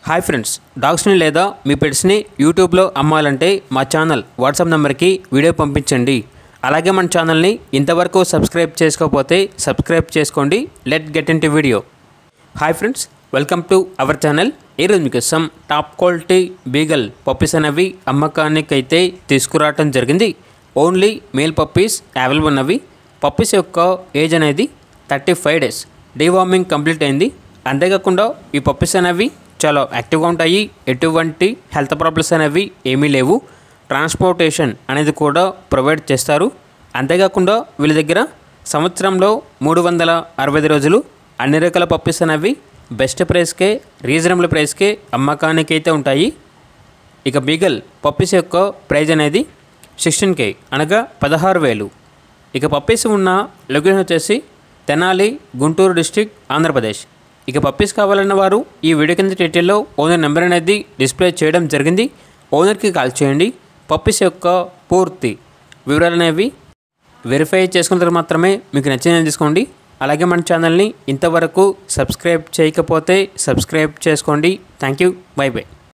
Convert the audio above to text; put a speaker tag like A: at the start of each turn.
A: hi friends డాగ్స్ని లేదా మీ పెట్స్ని యూట్యూబ్లో అమ్మాలంటే మా ఛానల్ వాట్సాప్ నెంబర్కి వీడియో పంపించండి అలాగే మన ఛానల్ని ఇంతవరకు సబ్స్క్రైబ్ చేసుకోకపోతే సబ్స్క్రైబ్ చేసుకోండి let get in to video hi friends welcome to our channel ఈరోజు మీకోసం టాప్ క్వాలిటీ బీగల్ పప్పీస్ అనేవి అమ్మకానికి అయితే తీసుకురావటం జరిగింది ఓన్లీ మేల్ పప్పీస్ అవైలబుల్ ఉన్నవి పప్పీస్ యొక్క ఏజ్ అనేది thirty five days deworming complete అయింది అంతేకాకుండా ఈ పప్పీస్ అనేవి చాలా యాక్టివ్గా ఉంటాయి ఎటువంటి హెల్త్ ప్రాబ్లమ్స్ అనేవి ఏమీ లేవు ట్రాన్స్పోర్టేషన్ అనేది కూడా ప్రొవైడ్ చేస్తారు అంతేకాకుండా వీళ్ళ దగ్గర సంవత్సరంలో మూడు వందల అరవై ఐదు రోజులు అన్ని రకాల పప్పీస్ అనేవి బెస్ట్ ప్రైస్కే రీజనబుల్ ప్రైస్కే అమ్మకానికి అయితే ఉంటాయి ఇక బీగల్ పప్పీస్ యొక్క ప్రైజ్ అనేది సిక్స్టీన్ కే అనగా పదహారు వేలు ఇక పప్పీస్ ఉన్న లొకేషన్ వచ్చేసి తెనాలి గుంటూరు డిస్టిక్ ఆంధ్రప్రదేశ్ ఇక పప్పీస్ కావాలన్న వారు ఈ వీడియో కింద డీటెయిల్లో ఓనర్ నెంబర్ అనేది డిస్ప్లే చేయడం జరిగింది ఓనర్కి కాల్ చేయండి పప్పీస్ యొక్క పూర్తి వివరాలు అనేవి వెరిఫై చేసుకున్న తర్వాత మాత్రమే మీకు నచ్చిందని తీసుకోండి అలాగే మన ఛానల్ని ఇంతవరకు సబ్స్క్రైబ్ చేయకపోతే సబ్స్క్రైబ్ చేసుకోండి థ్యాంక్ యూ బై బై